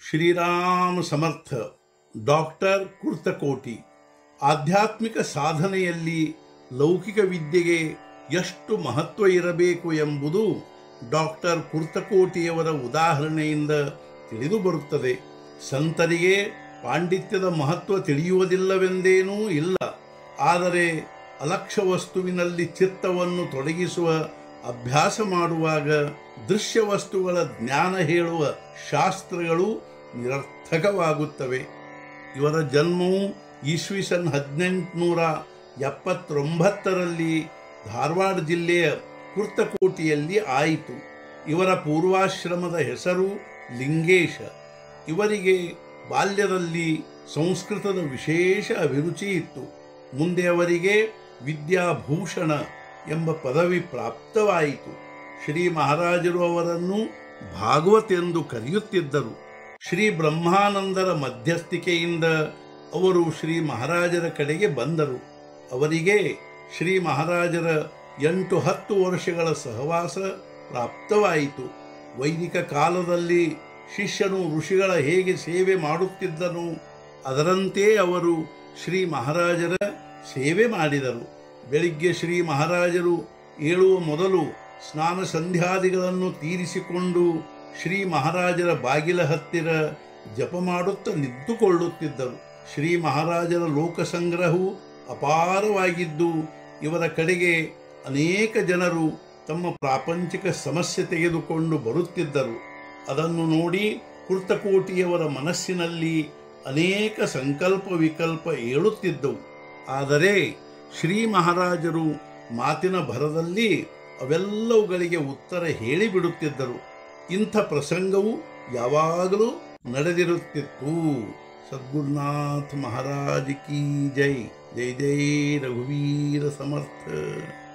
ಶ್ರೀರಾಮ ಸಮರ್ಥ doctor Kurtakoti ಆಧ್ಯಾತ್ಮಿಕ ಸಾಧನೆಯಲ್ಲಿ ಲೌಕಿಕ ವಿದ್ಯೆಗೆ ಎಷ್ಟು ಮಹತ್ವ ಇರಬೇಕು ಎಂಬುದು ಡಾಕ್ಟರ್ ಕುರ್ತಕೋಟಿಯವರ ಉದಾಹರಣೆಯಿಂದ ತಿಳಿದು ಬರುತ್ತದೆ ಸಂತರಿಗೆ ಪಾಂಡಿತ್ಯದ ಮಹತ್ವ ತಿಳಿಯುವುದಿಲ್ಲವೆಂದೇನೂ ಇಲ್ಲ ಆದರೆ ಅಲಕ್ಷ್ಯ ವಸ್ತುವಿನಲ್ಲಿ ಚಿತ್ತವನ್ನು ತೊಡಗಿಸುವ ಅಭ್ಯಾಸ ಮಾಡುವಾಗ ದೃಶ್ಯ ವಸ್ತುಗಳ ಜ್ಞಾನ ಹೇಳುವ ಶಾಸ್ತ್ರಗಳು ನಿರರ್ಥಕವಾಗುತ್ತವೆ ಇವರ ಜನ್ಮವು ಈಸ್ವಿಸನ್ ಹದಿನೆಂಟುನೂರ ಎಪ್ಪತ್ತೊಂಬತ್ತರಲ್ಲಿ ಧಾರವಾಡ ಜಿಲ್ಲೆಯ ಕುರ್ತಕೋಟಿಯಲ್ಲಿ ಆಯಿತು ಇವರ ಪೂರ್ವಾಶ್ರಮದ ಹೆಸರು ಲಿಂಗೇಶ ಇವರಿಗೆ ಬಾಲ್ಯದಲ್ಲಿ ಸಂಸ್ಕೃತದ ವಿಶೇಷ ಅಭಿರುಚಿ ಇತ್ತು ಮುಂದೆ ಅವರಿಗೆ ವಿದ್ಯಾಭೂಷಣ ಎಂಬ ಪದವಿ ಪ್ರಾಪ್ತವಾಯಿತು ಶ್ರೀ ಮಹಾರಾಜರು ಅವರನ್ನು ಭಾಗವತ್ ಎಂದು ಕರೆಯುತ್ತಿದ್ದರು ಶ್ರೀ ಬ್ರಹ್ಮಾನಂದರ ಮಧ್ಯಸ್ಥಿಕೆಯಿಂದ ಅವರು ಶ್ರೀ ಮಹಾರಾಜರ ಕಡೆಗೆ ಬಂದರು ಅವರಿಗೆ ಶ್ರೀ ಮಹಾರಾಜರ ಎಂಟು ಹತ್ತು ವರ್ಷಗಳ ಸಹವಾಸ ಪ್ರಾಪ್ತವಾಯಿತು ವೈದಿಕ ಕಾಲದಲ್ಲಿ ಶಿಷ್ಯನು ಋಷಿಗಳ ಹೇಗೆ ಸೇವೆ ಮಾಡುತ್ತಿದ್ದನು ಅದರಂತೆ ಅವರು ಶ್ರೀ ಮಹಾರಾಜರ ಸೇವೆ ಮಾಡಿದರು ಬೆಳಿಗ್ಗೆ ಶ್ರೀ ಮಹಾರಾಜರು ಏಳುವ ಮೊದಲು ಸ್ನಾನ ಸಂಧ್ಯಾದಿಗಳನ್ನು ತೀರಿಸಿಕೊಂಡು ಶ್ರೀ ಮಹಾರಾಜರ ಬಾಗಿಲ ಹತ್ತಿರ ಜಪ ಮಾಡುತ್ತಾ ನಿಂತುಕೊಳ್ಳುತ್ತಿದ್ದರು ಶ್ರೀ ಮಹಾರಾಜರ ಲೋಕಸಂಗ್ರಹವು ಅಪಾರವಾಗಿದ್ದು ಇವರ ಕಡೆಗೆ ಅನೇಕ ಜನರು ತಮ್ಮ ಪ್ರಾಪಂಚಿಕ ಸಮಸ್ಯೆ ತೆಗೆದುಕೊಂಡು ಬರುತ್ತಿದ್ದರು ಅದನ್ನು ನೋಡಿ ಕುರ್ತಕೋಟಿಯವರ ಮನಸ್ಸಿನಲ್ಲಿ ಅನೇಕ ಸಂಕಲ್ಪ ವಿಕಲ್ಪ ಏಳುತ್ತಿದ್ದವು ಆದರೆ ಶ್ರೀ ಮಹಾರಾಜರು ಮಾತಿನ ಭರದಲ್ಲಿ ಅವೆಲ್ಲವುಗಳಿಗೆ ಉತ್ತರ ಹೇಳಿಬಿಡುತ್ತಿದ್ದರು ಇಂಥ ಪ್ರಸಂಗವು ಯಾವಾಗಲೂ ನಡೆದಿರುತ್ತಿತ್ತು ಸದ್ಗುರುನಾಥ ಮಹಾರಾಜ್ ಕಿ ಜೈ ಜೈ ಜೈ ರಘುವೀರ ಸಮರ್ಥ